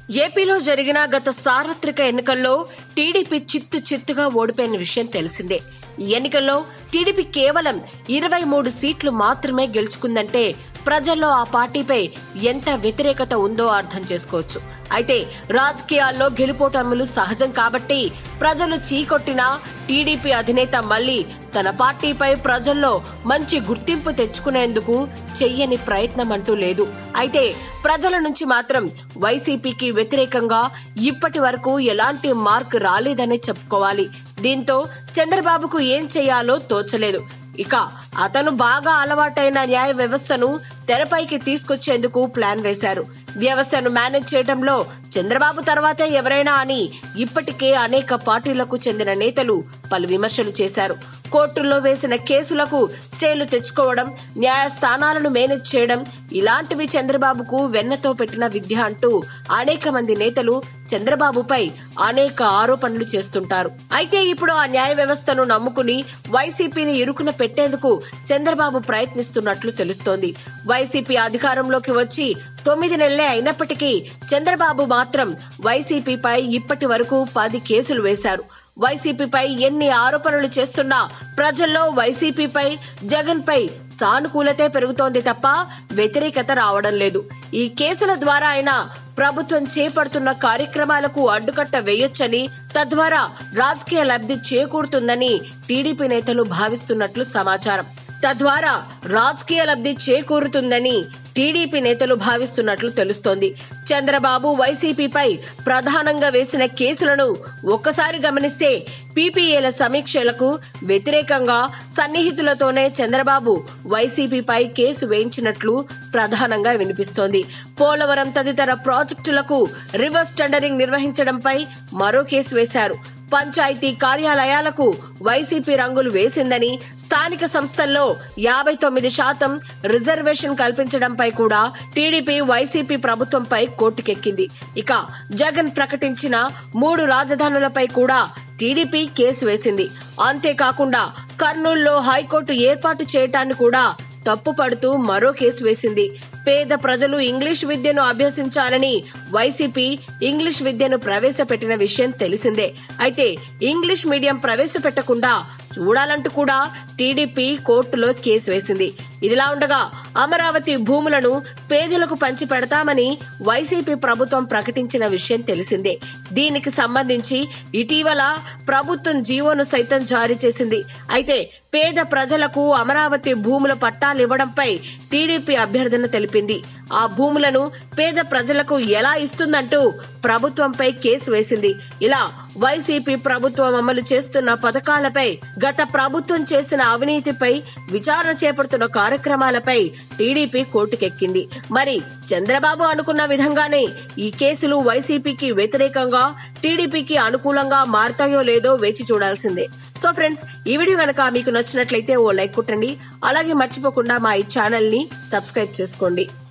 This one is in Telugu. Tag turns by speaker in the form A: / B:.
A: ఏపీలో జరిగిన గత సార్వత్రిక ఎన్నికల్లో టీడీపీ చిత్తు చిత్తుగా ఓడిపోయిన విషయం తెలిసిందే ఈ ఎన్నికల్లో టీడీపీ కేవలం ఇరవై మూడు సీట్లు మాత్రమే గెలుచుకుందంటే ప్రజల్లో ఆ పార్టీపై ఎంత వ్యతిరేకత ఉందో అర్థం చేసుకోవచ్చు అయితే రాజకీయాల్లో గెలుపోటములు సహజం కాబట్టి ప్రజలు చీకొట్టినా టీడీపీ అధినేత మళ్లీ తన పార్టీపై ప్రజల్లో మంచి గుర్తింపు తెచ్చుకునేందుకు చెయ్యని ప్రయత్నం అంటూ లేదు అయితే ప్రజల నుంచి మాత్రం వైసీపీకి వ్యతిరేకంగా ఇప్పటి వరకు ఎలాంటి మార్క్ రాలేదనే చెప్పుకోవాలి దీంతో చంద్రబాబుకు ఏం చేయాలో తోచలేదు ఇక అతను బాగా అలవాటైన న్యాయ వ్యవస్థను తెరపైకి తీసుకొచ్చేందుకు ప్లాన్ వేశారు వ్యవస్థను మేనేజ్ చేయడంలో చంద్రబాబు తర్వాతే ఎవరైనా అని ఇప్పటికే అనేక పార్టీలకు చెందిన నేతలు పలు విమర్శలు చేశారు కోర్టుల్లో వేసిన కేసులకు స్టేలు తెచ్చుకోవడం న్యాయస్థానాలను మేనేజ్ చేయడం ఇలాంటివి చంద్రబాబుకు వెన్నతో పెట్టిన విద్య అంటూ అనేక మంది నేతలు చంద్రబాబుపై అనేక ఆరోపణలు చేస్తుంటారు అయితే ఇప్పుడు ఆ న్యాయ వ్యవస్థను నమ్ముకుని వైసీపీని ఇరుకున పెట్టేందుకు చంద్రబాబు ప్రయత్నిస్తున్నట్లు తెలుస్తోంది వైసీపీ అధికారంలోకి వచ్చి తొమ్మిది నెలలే అయినప్పటికీ చంద్రబాబు మాత్రం వైసీపీపై ఇప్పటి వరకు పది కేసులు వేశారు వైసీపీపై ఎన్ని ఆరోపణలు చేస్తున్నా ప్రజల్లో వైసీపీపై జగన్ పై సానుకూలతే పెరుగుతోంది తప్ప వ్యతిరేకత రావడం లేదు ఈ కేసుల ద్వారా అయినా ప్రభుత్వం చేపడుతున్న కార్యక్రమాలకు అడ్డుకట్ట వేయొచ్చని తద్వారా రాజకీయ లబ్ధి చేకూరుతుందని టీడీపీ నేతలు భావిస్తున్నట్లు సమాచారం తద్వారా రాజకీయ లబ్ధి చేకూరుతుందని టీడీపీ నేతలు భావిస్తున్నట్లు తెలుస్తోంది చంద్రబాబు వైసీపీపై ప్రధానంగా వేసిన కేసులను ఒక్కసారి గమనిస్తే పీపీఏల సమీక్షలకు వ్యతిరేకంగా సన్నిహితులతోనే చంద్రబాబు వైసీపీపై కేసు వేయించినట్లు ప్రధానంగా వినిపిస్తోంది పోలవరం తదితర ప్రాజెక్టులకు రివర్స్ టెండరింగ్ నిర్వహించడంపై మరో కేసు వేశారు పంచాయతీ కార్యాలయాలకు వైసీపీ రంగులు వేసిందని స్థానిక సంస్థల్లో యాభై తొమ్మిది శాతం రిజర్వేషన్ కల్పించడంపై కూడా టీడీపీ వైసీపీ ప్రభుత్వంపై కోర్టుకెక్కింది ఇక జగన్ ప్రకటించిన మూడు రాజధానులపై కూడా టీడీపీ కేసు వేసింది అంతేకాకుండా కర్నూలులో హైకోర్టు ఏర్పాటు చేయటాన్ని కూడా తప్పుపడుతూ మరో కేసు వేసింది పేద ప్రజలు ఇంగ్లీష్ విద్యను అభ్యసించాలని వైసీపీ ఇంగ్లీష్ విద్యను ప్రవేశపెట్టిన విషయం తెలిసిందే అయితే ఇంగ్లీష్ మీడియం ప్రవేశపెట్టకుండా చూడాలంటూ కూడా టీడీపీ కోర్టులో కేసు వేసింది ఇదిలా ఉండగా అమరావతి భూములను పేదలకు పంచి పెడతామని వైసీపీ ప్రభుత్వం ప్రకటించిన విషయం తెలిసిందే దీనికి సంబంధించి ఇటీవల ప్రభుత్వం జీవోను సైతం జారీ చేసింది అయితే పేద ప్రజలకు అమరావతి భూముల పట్టాలు ఇవ్వడంపై టీడీపీ అభ్యర్థన తెలిపింది ఆ భూములను పేద ప్రజలకు ఎలా ఇస్తుందంటూ ప్రభుత్వంపై కేసు వేసింది ఇలా వైసీపీ ప్రభుత్వం అమలు చేస్తున్న పథకాలపై గత ప్రభుత్వం చేసిన అవినీతిపై విచారణ చేపడుతున్న కార్యక్రమాలపై టీడీపీ కోర్టుకెక్కింది మరి చంద్రబాబు అనుకున్న విధంగానే ఈ కేసులు వైసీపీకి వ్యతిరేకంగా టీడీపీకి అనుకూలంగా మారతాయో లేదో వేచి చూడాల్సిందే సో ఫ్రెండ్స్ ఈ వీడియో కనుక మీకు నచ్చినట్లయితే ఓ లైక్ కొట్టండి అలాగే మర్చిపోకుండా మా ఈ ఛానల్ ని సబ్స్క్రైబ్ చేసుకోండి